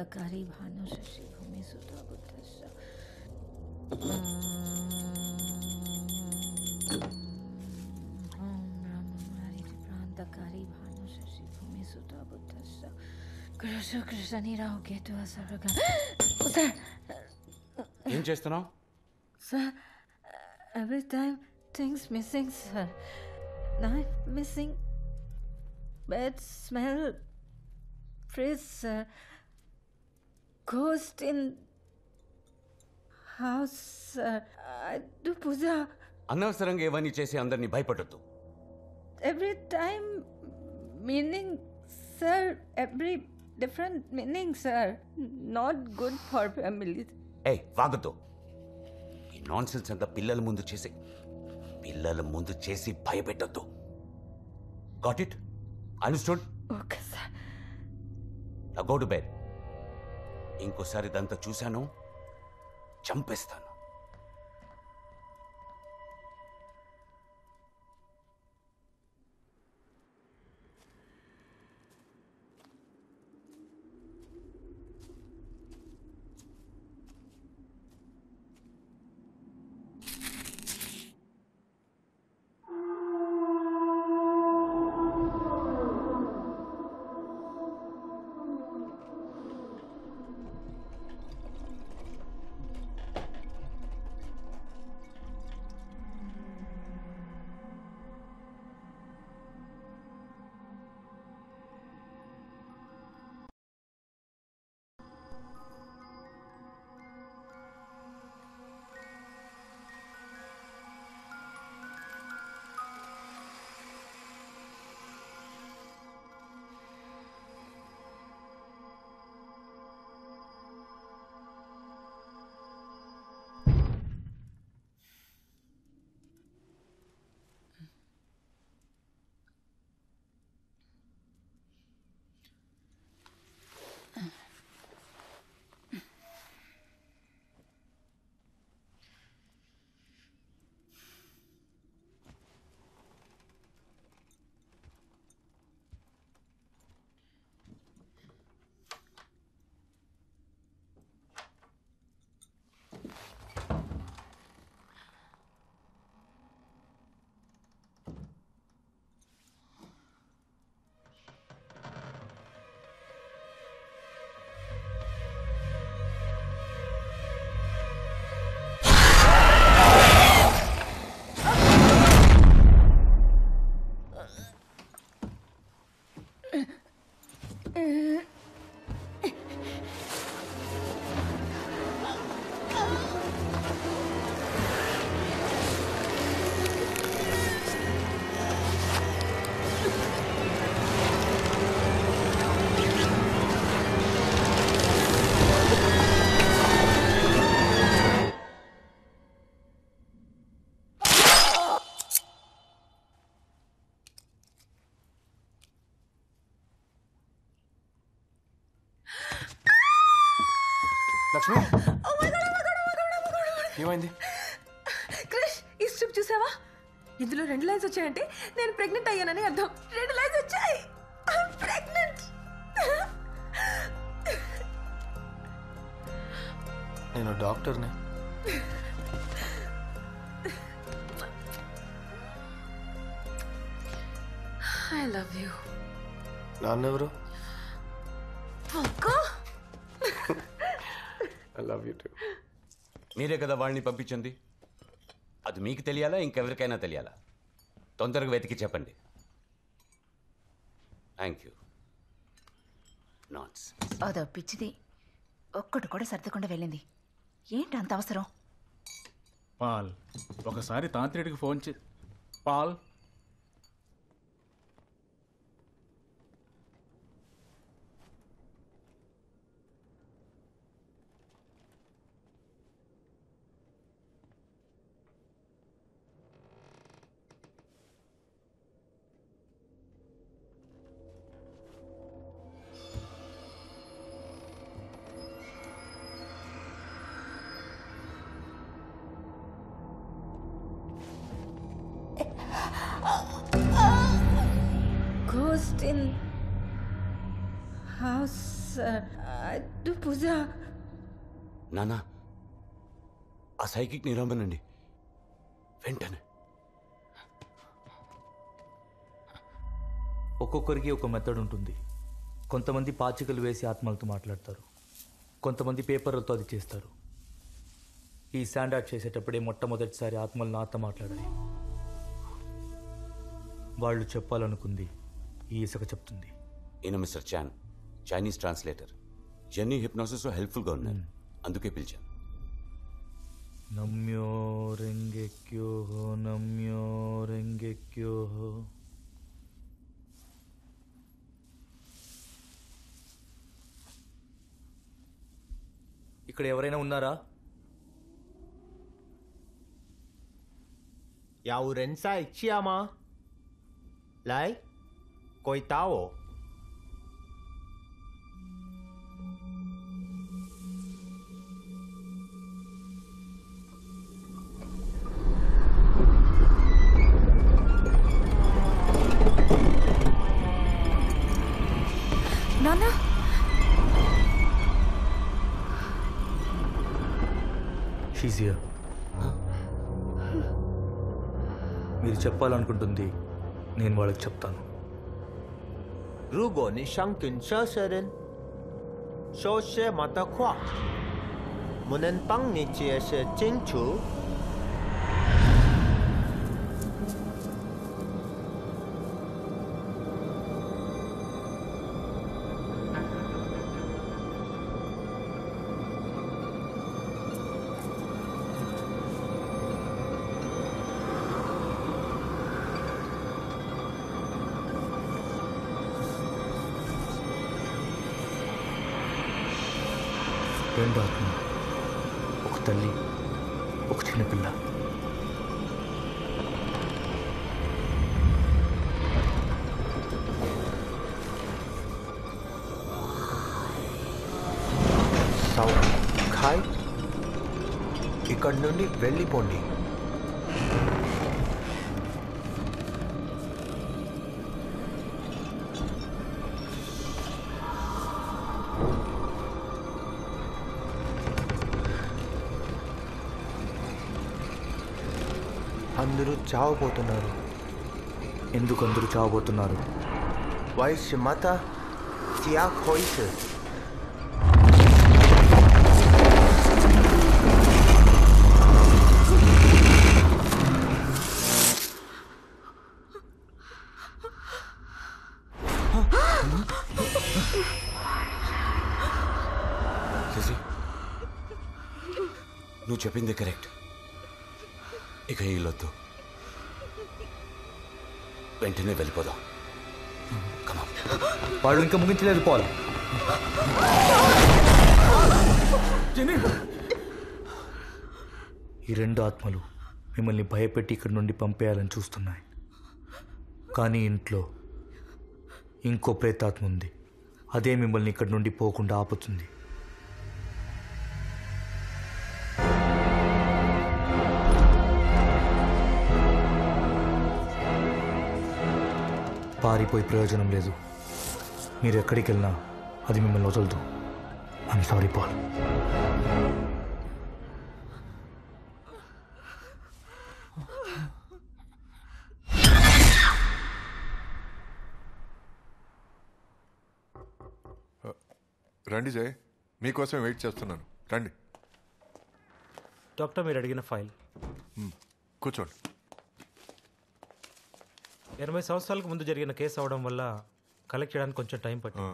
क्रान्तकारी भानु शशि भूमि सुधा बुद्धस्य ॐ ब्रह्ममारि प्रान्तकारी भानु शशि भूमि सुधा बुद्धस्य कृष कृष निराव केतु असर्ग सर ఏం చేస్తున్నావు Sir, every time things missing, sir. Knife missing, bed smell, fridge, sir. Ghost in house, sir. I do puja అనవసరంగా ఇవన్నీ చేసి అందరినీ భయపడొద్దు every time. Meaning, sir, every different meaning, sir. Not good for family. ఏ వాగద్దు ఈ non sense అంతా పిల్లల ముందు చేసి పిల్లల ముందు చేసి భయపెట్టొద్దు got it understood Okay, sir. నా గో టు బెడ్ ఇంకోసారి ఇదంతా చూశాను చంపేస్తాను లక్ష్మి ఏమైంది క్రిష్ ఈ స్ట్రిప్ చూసావా ఇందులో రెండు లైన్స్ వచ్చాయంటే నేను ప్రెగ్నెంట్ అయ్యానని అర్థం రెండు లైన్స్ వచ్చాయి ప్రెగ్నెంట్ నేను డాక్టర్ని ఐ లవ్ యూ నాన్నెవరు అక్క ఐ లవ్ యూ టూ మీరే కదా వాళ్ళని పంపించింది అది మీకు తెలియాలా ఇంకెవరికైనా తెలియాలా తొందరగా వెతికి చెప్పండి థ్యాంక్ యూ నాట్స్ అదో పిచ్చిది ఒక్కటి కూడా సర్దకుండా వెళ్ళింది ఏంటి అంత అవసరం పాల్ ఒకసారి తాంత్రిడికి ఫోన్ చే Paul Ghost in house, sir. I do puja. నానా ఆ సైకిక్ నిరమ్మనండి వెంటనే ఒక్కొక్కరికి ఒక మెథడ్ ఉంటుంది కొంతమంది పాచికలు వేసి ఆత్మలతో మాట్లాడతారు కొంతమంది పేపర్లతో అది చేస్తారు ఈ స్టాండర్డ్ చేసేటప్పుడే మొట్టమొదటిసారి ఆత్మలు నాతో మాట్లాడాయి వాళ్ళు చెప్పాలనుకుంది ఈ ఇసుక చెప్తుంది ఈయన mister Chan Chinese translator journey హిప్నాసిస్లో హెల్ప్ఫుల్గా ఉన్నారు అందుకే పిలిచాను నమ్యో రెంగెక్యో నమ్యో రెంగెక్యో ఇక్కడ ఎవరైనా ఉన్నారా 有人在家吗？来，回答我。 నాన్న షీజ్ హియర్ మీరు చెప్పాలనుకుంటుంది నేను వాళ్ళకి చెప్తాను 如果你想跟这些人说些么的话，我能帮你解释清楚。 రెండు ఆత్మ ఒక తల్లి ఒక చిన్న పిల్ల సౌ- ఖాయ్ ఇక్కడి నుండి వెళ్ళిపోండి అందరూ చావబోతున్నారు ఎందుకు అందరూ చావబోతున్నారు వయసు మత సియా హోయిస్ శశి నువ్వు చెప్పింది కరెక్ట్ ఇక వీళ్ళొద్దు వెంటనే వెళ్ళిపోదాం కమా వాళ్ళు ఇంకా ముగించలేదు పోవాలి ఈ రెండు ఆత్మలు మిమ్మల్ని భయపెట్టి ఇక్కడి నుండి పంపేయాలని చూస్తున్నాయి కానీ ఇంట్లో ఇంకో ప్రేతాత్మ ఉంది అదే మిమ్మల్ని ఇక్కడి నుండి పోకుండా ఆపుతుంది పారిపోయి ప్రయోజనం లేదు మీరు ఎక్కడికి వెళ్ళినా అది మిమ్మల్ని వదలదు ఐఎమ్ సారీ పాల్ రండి జయ్ మీకోసం వెయిట్ చేస్తున్నాను రండి డాక్టర్ మీరు అడిగిన ఫైల్ కూర్చోండి ఎనభై సంవత్సరాలకు ముందు జరిగిన కేసు అవడం వల్ల కలెక్ట్ చేయడానికి కొంచెం టైం ఆ, పట్టింది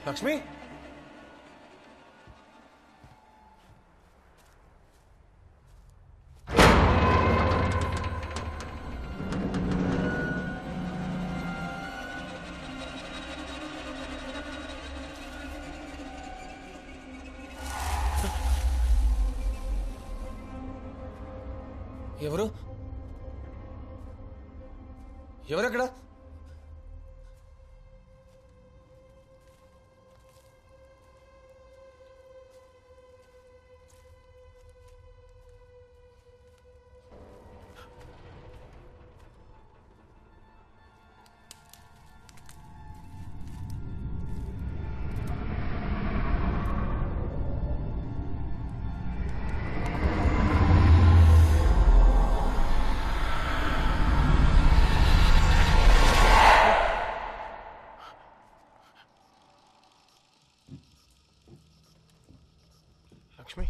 లక్ష్మి ఎవరు ఎవరక్కడ లక్ష్మి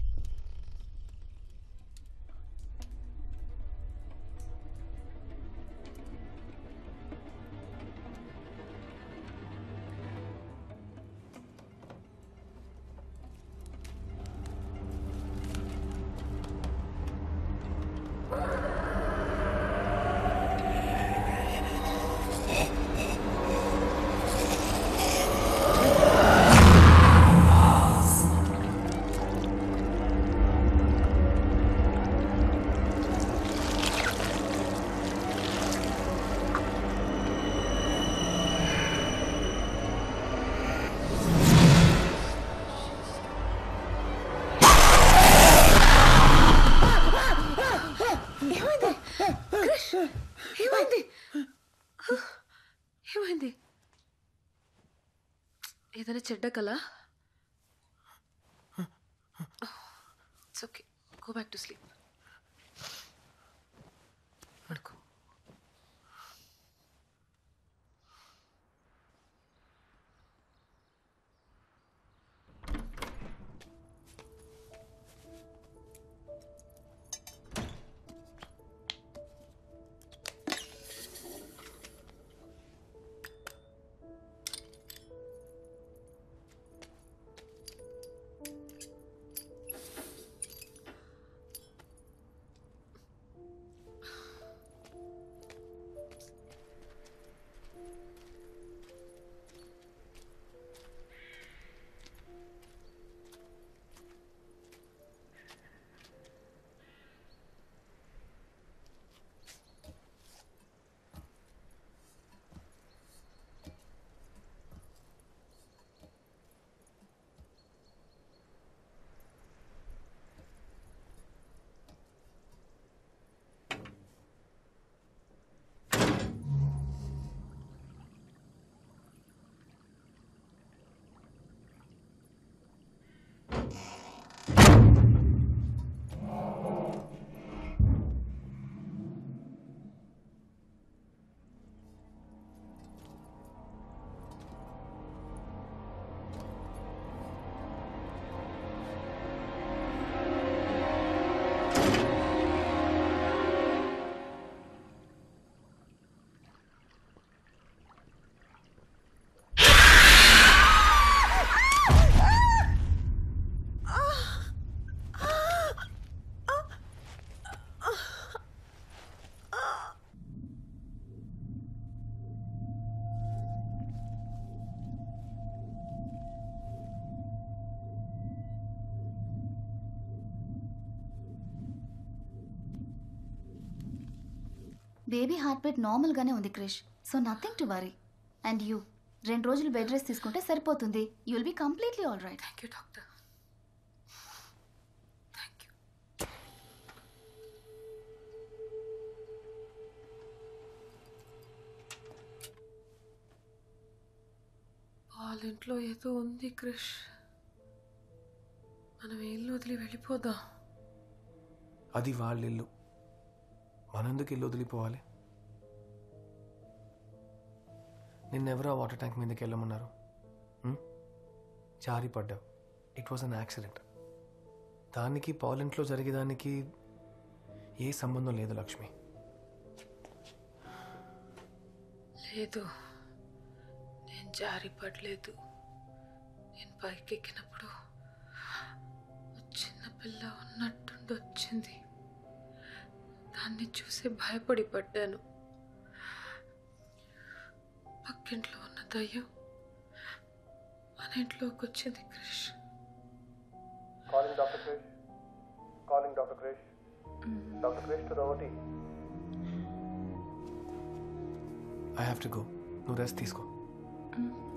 ఏమైంది క్రిష్ ఏమైంది ఏమైంది ఏదైనా చెడ్డ కల it's okay go back to sleep పడుకో బేబీ హార్ట్ బీట్ నార్మల్గానే ఉంది Krish so nothing to worry and you రెండు రోజులు బెడ్ రెస్ట్ తీసుకుంటే సరిపోతుంది you will be completely all right thank you doctor thank you వాళ్ళ ఇంట్లో ఏదో ఉంది క్రిష్ మనం ఇల్లు వదిలి వెళ్ళిపోదాం అది వాళ్ళ ఇల్లు మనందుకు ఇల్లు వదిలిపోవాలి నిన్నెవరో ఆ వాటర్ ట్యాంక్ మీదకి వెళ్ళమన్నారు ఉం? జారి పడ్డావు ఇట్ వాజ్ అన్ యాక్సిడెంట్ దానికి పాలెంట్లో జరిగేదానికి ఏ సంబంధం లేదు లక్ష్మి లేదు నేను జారి పడలేదు నేను పైకి ఎక్కినప్పుడు చిన్న పిల్ల ఉన్నట్టుండి వచ్చింది దాన్ని చూసి భయపడి పడ్డాను పక్కింట్లో ఉన్న దయ్యం మన ఇంట్లోకి వచ్చింది Krish calling doctor Krish calling doctor Krish doctor Krish to the OT I have to go నువ్వు రెస్ట్ తీసుకో